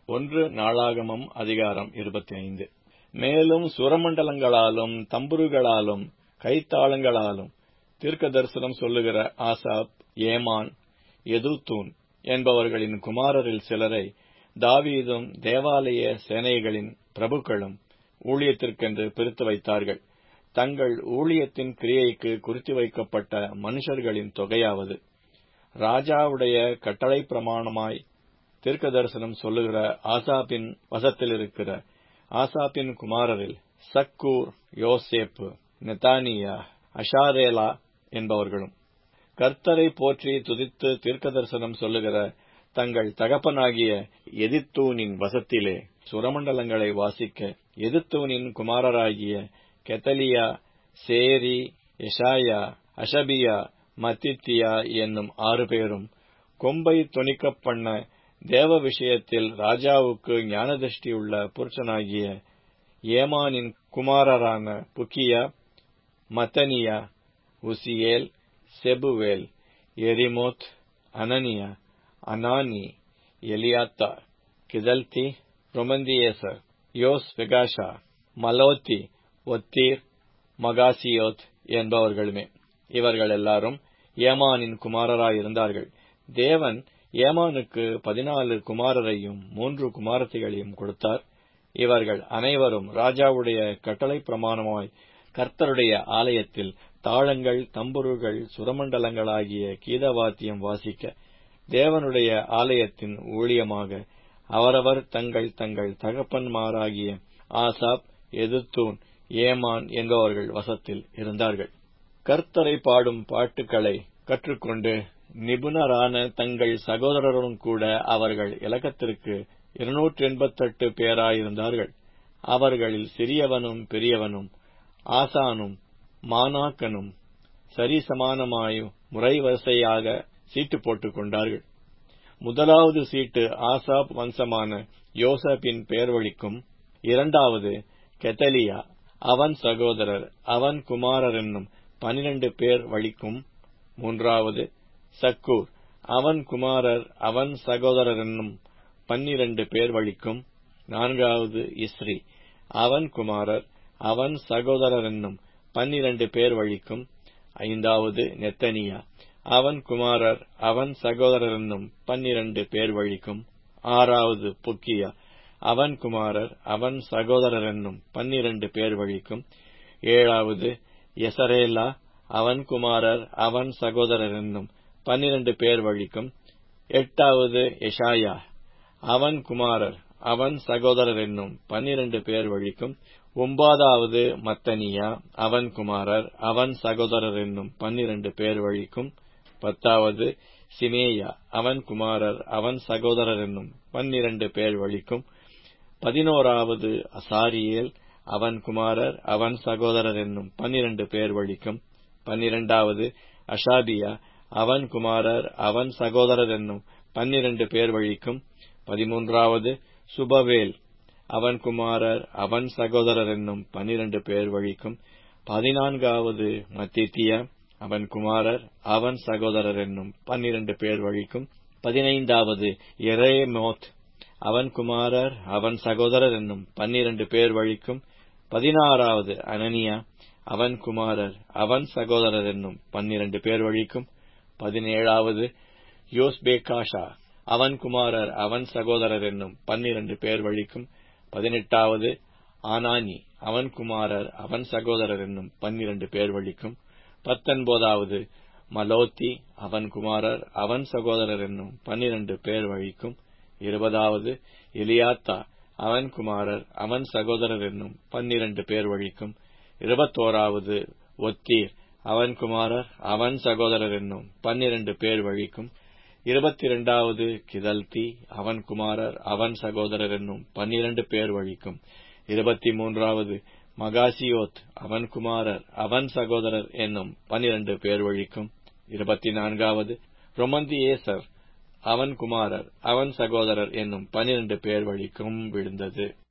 ஒன்று நாளாகமம் அதிகாரம் இருபத்தி ஐந்து மேலும் சுரமண்டலங்களாலும் தம்புருகளாலும் கைத்தாளங்களாலும் தீர்க்க தரிசனம் சொல்லுகிற ஆசாப் ஏமான் எதுத்தூன் என்பவர்களின் குமாரரில் சிலரை தாவீதும் தேவாலய சேனைகளின் பிரபுக்களும் ஊழியத்திற்கென்று பிரித்து வைத்தார்கள் தங்கள் ஊழியத்தின் கிரியைக்கு குறித்து வைக்கப்பட்ட மனுஷர்களின் தொகையாவது ராஜாவுடைய கட்டளை பிரமாணமாய் தீர்க்க தரிசனம் சொல்லுகிற ஆசாப்பின் வசத்தில் இருக்கிற ஆசாப்பின் குமாரரில் சக்கூர் யோசேப்பு நெத்தானியா அஷாரேலா என்பவர்களும் கர்த்தரை போற்றி துதித்து தீர்க்க தரிசனம் சொல்லுகிற தங்கள் தகப்பனாகிய எதித்தூனின் வசத்திலே சுரமண்டலங்களை வாசிக்க எதித்தூனின் குமாரராகிய கெத்தலியா சேரி எஷாயா அஷபியா மத்தித்தியா என்னும் ஆறு பேரும் கொம்பை துணிக்கப் பண்ண தேவ விஷயத்தில் ராஜாவுக்கு ஞானதிருஷ்டியுள்ள புருஷனாகிய ஏமானின் குமாரரான புக்கியா மத்தனியா உசியேல் செபுவேல் எரிமோத் அனனியா அனானி எலியாத்தா கிதல்தி ரொமந்தியேசர் யோஸ் வெகாஷா மலோத்தி ஒத்தீர் மகாசியோத் என்பவர்களுமே இவர்கள் எல்லாரும் ஏமானின் குமாரராயிருந்தார்கள் தேவன் ஏமானுக்கு பதினாலு குமாரரையும் மூன்று குமாரத்திகளையும் கொடுத்தார் இவர்கள் அனைவரும் ராஜாவுடைய கட்டளை பிரமாணமாய் கர்த்தருடைய ஆலயத்தில் தாளங்கள் தம்புருகள் சுரமண்டலங்களாகிய கீதவாத்தியம் வாசிக்க தேவனுடைய ஆலயத்தின் ஊழியமாக அவரவர் தங்கள் தங்கள் தகப்பன்மாராகிய ஆசாப் எதுத்தூன் ஏமான் என்பவர்கள் வசத்தில் இருந்தார்கள் கர்த்தரை பாடும் பாட்டுக்களை கற்றுக்கொண்டு நிபுணரான தங்கள் சகோதரரும் கூட அவர்கள் இலக்கத்திற்கு இருநூற்றி எண்பத்தெட்டு பேராயிருந்தார்கள் அவர்களில் சிறியவனும் பெரியவனும் ஆசானும் மானாக்கனும் சரிசமானமாய் முறை வரிசையாக சீட்டு போட்டுக் கொண்டார்கள் முதலாவது சீட்டு ஆசாப் வம்சமான யோசப்பின் பெயர் வழிக்கும் இரண்டாவது கெத்தலியா அவன் சகோதரர் அவன் குமாரர் என்னும் பனிரண்டு பேர் வழிக்கும் மூன்றாவது சக்கூர் அவன் குமாரர் அவன் சகோதரர் என்னும் பன்னிரண்டு பேர் வழிக்கும் நான்காவது இஸ்ரி அவன் குமாரர் அவன் சகோதரர் என்னும் பன்னிரண்டு பேர் வழிக்கும் ஐந்தாவது நெத்தனியா அவன் குமாரர் அவன் சகோதரர் என்னும் பன்னிரண்டு பேர் வழிக்கும் ஆறாவது புக்கியா அவன் குமாரர் அவன் சகோதரர் என்னும் பன்னிரண்டு பேர் வழிக்கும் ஏழாவது எசரேலா அவன் குமாரர் அவன் சகோதரர் என்னும் பன்னிரண்டு பேர் வழிக்கும் எட்டாவது எஷாயா அவன் குமாரர் அவன் சகோதரர் என்னும் பன்னிரண்டு பேர் வழிக்கும் ஒன்பதாவது மத்தனியா அவன் குமாரர் அவன் சகோதரர் என்னும் பன்னிரண்டு பேர் வழிக்கும் பத்தாவது சிமேயா அவன் குமாரர் அவன் சகோதரர் என்னும் பன்னிரண்டு பேர் வழிக்கும் பதினோராவது அசாரியேல் அவன் குமாரர் அவன் சகோதரர் என்னும் பன்னிரண்டு பேர் வழிக்கும் பன்னிரண்டாவது அஷாபியா அவன் குமாரர் அவன் சகோதரர் என்னும் பன்னிரண்டு பேர் வழிக்கும் பதிமூன்றாவது சுபவேல் அவன் குமாரர் அவன் சகோதரர் என்னும் பன்னிரண்டு பேர் வழிக்கும் பதினான்காவது மத்தித்தியா அவன் குமாரர் அவன் சகோதரர் என்னும் பன்னிரண்டு பேர் வழிக்கும் பதினைந்தாவது எரேமோத் அவன் குமாரர் அவன் சகோதரர் என்னும் பன்னிரண்டு பேர் வழிக்கும் பதினாறாவது அனனியா அவன் குமாரர் அவன் சகோதரர் என்னும் பன்னிரண்டு பேர் வழிக்கும் பதினேழாவது யோஸ்பேகாஷா அவன் குமாரர் அவன் சகோதரர் என்னும் பன்னிரண்டு பேர் வழிக்கும் பதினெட்டாவது ஆனானி அவன் குமாரர் அவன் சகோதரர் என்னும் பன்னிரண்டு பேர் வழிக்கும் பத்தொன்பதாவது மலோத்தி அவன் குமாரர் அவன் சகோதரர் என்னும் பன்னிரண்டு பேர் வழிக்கும் இருபதாவது எலியாத்தா அவன் குமாரர் அவன் சகோதரர் என்னும் பன்னிரண்டு பேர் வழிக்கும் இருபத்தோராவது ஒத்தீர் அவன் குமாரர் அவன் சகோதரர் என்னும் பன்னிரண்டு பேர் வழிக்கும் இருபத்தி இரண்டாவது கிதல்தி அவன் குமாரர் அவன் சகோதரர் என்னும் பன்னிரண்டு பேர் வழிக்கும் இருபத்தி மூன்றாவது மகாசியோத் அவன் குமாரர் அவன் சகோதரர் என்னும் பன்னிரண்டு பேர் வழிக்கும் இருபத்தி நான்காவது ரொமந்தியேசர் அவன் குமாரர் அவன் சகோதரர் என்னும் பன்னிரண்டு பேர் வழிக்கும் விழுந்தது